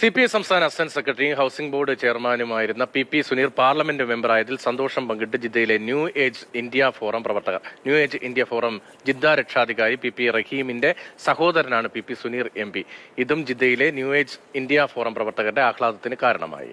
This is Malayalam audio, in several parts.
സി പി ഐ സംസ്ഥാന അസിസ്റ്റന്റ് സെക്രട്ടറിയും ഹൌസിംഗ് ബോർഡ് ചെയർമാനുമായിരുന്ന പി പി സുനീർ പാർലമെന്റ് മെമ്പറായതിൽ സന്തോഷം പങ്കിട്ട് ജിദ്ദയിലെ ന്യൂ ഏജ് ഇന്ത്യ ഫോറം പ്രവർത്തകർ new age India forum Jeddah രക്ഷാധികാരി പി പി റഹീമിന്റെ സഹോദരനാണ് P P Suneer M P ഇതും ജിദ്ദയിലെ ന്യൂ ഏജ് ഇന്ത്യ ഫോറം പ്രവർത്തകരുടെ ആഹ്ലാദത്തിന് കാരണമായി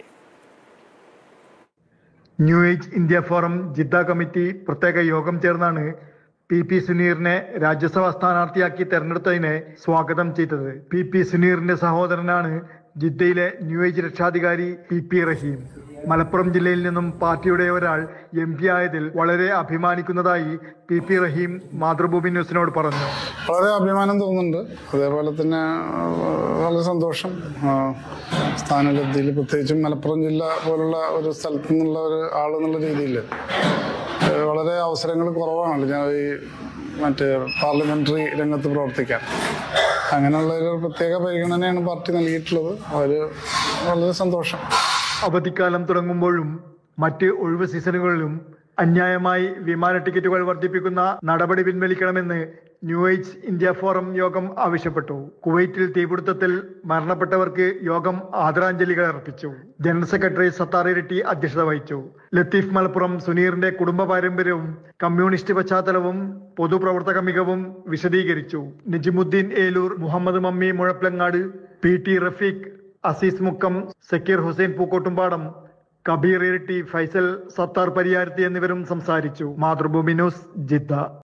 new age India forum Jeddah committee പ്രത്യേക യോഗം ചേർന്നാണ് പി പി സുനീറിനെ രാജ്യസഭാ സ്ഥാനാർത്ഥിയാക്കി തെരഞ്ഞെടുത്തതിനെ സ്വാഗതം ചെയ്തത് പി പി സുനീറിന്റെ സഹോദരനാണ് ജിദ്ദയിലെ ന്യൂ ഏജ് രക്ഷാധികാരി പി പി റഹീം മലപ്പുറം ജില്ലയിൽ നിന്നും പാർട്ടിയുടെ ഒരാൾ എം പി ആയതിൽ വളരെ അഭിമാനിക്കുന്നതായി പി പി റഹീം മാതൃഭൂമി ന്യൂസിനോട് പറഞ്ഞു വളരെ അഭിമാനം തോന്നുന്നുണ്ട് അതേപോലെ തന്നെ ആ, വളരെ സന്തോഷം ആ, സ്ഥാനലബ്ധിയിൽ പ്രത്യേകിച്ചും മലപ്പുറം ജില്ല പോലുള്ള ഒരു സ്ഥലത്തു നിന്നുള്ള ഒരു ആളെന്നുള്ള രീതിയിൽ വളരെ അവസരങ്ങൾ കുറവാണല്ലോ ഞാൻ ഈ മറ്റേ പാർലമെന്ററി രംഗത്ത് പ്രവർത്തിക്കാൻ അങ്ങനെയുള്ള ഒരു പ്രത്യേക പരിഗണനയാണ് പാർട്ടി നൽകിയിട്ടുള്ളത് അവർ വളരെ സന്തോഷം അവധിക്കാലം തുടങ്ങുമ്പോഴും മറ്റ് ഒഴിവ് സീസണുകളിലും അന്യായമായി വിമാന ടിക്കറ്റുകൾ വർദ്ധിപ്പിക്കുന്ന നടപടി പിൻവലിക്കണമെന്ന് ന്യൂ ഏജ് ഇന്ത്യ ഫോറം യോഗം ആവശ്യപ്പെട്ടു കുവൈറ്റിൽ തീപിടുത്തത്തിൽ മരണപ്പെട്ടവർക്ക് യോഗം ആദരാഞ്ജലികൾ അർപ്പിച്ചു ജനറൽ സെക്രട്ടറി സത്താർ ഇരട്ടി അധ്യക്ഷത വഹിച്ചു ലത്തീഫ് മലപ്പുറം സുനീറിന്റെ കുടുംബ പാരമ്പര്യവും കമ്മ്യൂണിസ്റ്റ് പശ്ചാത്തലവും പൊതുപ്രവർത്തക മികവും വിശദീകരിച്ചു നജിമുദ്ദീൻ ഏലൂർ മുഹമ്മദ് മമ്മി മുഴപ്പിലങ്ങാട് പി ടി റഫീഖ് അസീസ് മുക്കം സക്കീർ ഹുസൈൻ പൂക്കോട്ടുംപാടം കബീർ ഇരട്ടി ഫൈസൽ സത്താർ പരിയാരത്തി എന്നിവരും സംസാരിച്ചു മാതൃഭൂമി ന്യൂസ് ജിദ്ദ